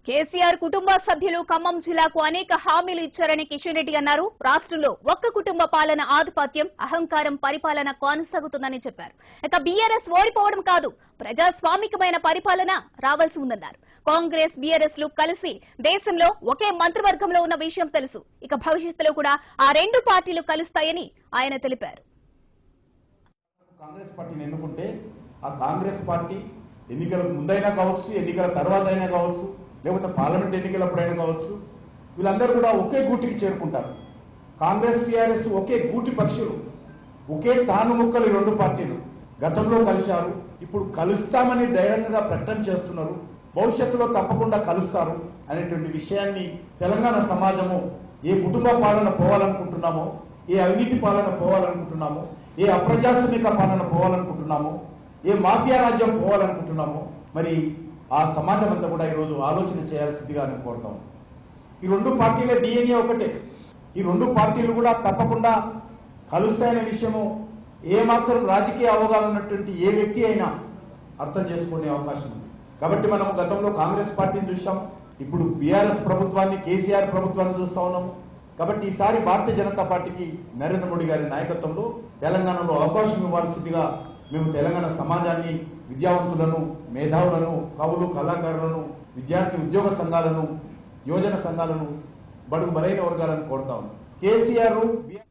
కేసీఆర్ కుటుంబ సభ్యులు ఖమ్మం జిల్లాకు అనేక హామీలు ఇచ్చారని కిషన్ రెడ్డి అన్నారు రాష్ట్రంలో ఒక్క కుటుంబ పాలన ఆధిపత్యం అహంకారం పరిపాలన కొనసాగుతుందని చెప్పారు ఇక బీఆర్ఎస్ ఓడిపోవడం కాదు ప్రజాస్వామికమైన పరిపాలన రావాల్సి ఉందన్నారు కాంగ్రెస్ బీఆర్ఎస్ లు కలిసి దేశంలో ఒకే మంత్రివర్గంలో ఉన్న విషయం తెలుసు ఇక భవిష్యత్తులో కూడా ఆ రెండు పార్టీలు కలుస్తాయని ఆయన తెలిపారు కాంగ్రెస్ పార్టీని ఎన్నుకుంటే ఆ కాంగ్రెస్ పార్టీ ఎన్నికలకు ముందైనా కావచ్చు ఎన్నికల తర్వాత అయినా కావచ్చు లేకపోతే పార్లమెంట్ ఎన్నికలప్పుడైనా కావచ్చు వీళ్ళందరూ కూడా ఒకే గూటికి చేరుకుంటారు కాంగ్రెస్ టీఆర్ఎస్ ఒకే గూటి పక్షులు ఒకే తాను ముక్కలు ఈ రెండు పార్టీలు గతంలో కలిశారు ఇప్పుడు కలుస్తామని ధైర్యంగా ప్రకటన చేస్తున్నారు భవిష్యత్తులో తప్పకుండా కలుస్తారు అనేటువంటి విషయాన్ని తెలంగాణ సమాజము ఏ కుటుంబ పాలన పోవాలనుకుంటున్నామో ఏ అవినీతి పాలన పోవాలనుకుంటున్నామో ఏ అప్రజాస్వామిక పాలన పోవాలనుకుంటున్నామో ఏ మాఫియా రాజ్యం పోవాలనుకుంటున్నామో మరి ఆ సమాజం అంతా కూడా ఈరోజు ఆలోచన చేయాల్సిందిగా నేను కోరుతాం ఈ రెండు పార్టీల డిఎన్ఏ ఒకటే ఈ రెండు పార్టీలు కూడా తప్పకుండా కలుస్తాయనే విషయము ఏమాత్రం రాజకీయ అవగాహన ఉన్నటువంటి ఏ వ్యక్తి అయినా అర్థం చేసుకునే అవకాశం ఉంది కాబట్టి మనం గతంలో కాంగ్రెస్ పార్టీని చూసాం ఇప్పుడు బీఆర్ఎస్ ప్రభుత్వాన్ని కేసీఆర్ ప్రభుత్వాన్ని చూస్తా ఉన్నాము కాబట్టి ఈసారి భారతీయ జనతా పార్టీకి నరేంద్ర మోడీ గారి నాయకత్వంలో తెలంగాణలో అవకాశం ఇవ్వాల్సిందిగా మేము తెలంగాణ సమాజాన్ని విద్యావంతులను మేధావులను కవులు కళాకారులను విద్యార్థి ఉద్యోగ సంఘాలను యోజన సంఘాలను బడుగు బలైన వర్గాలను కోరుతా ఉన్నాం కేసీఆర్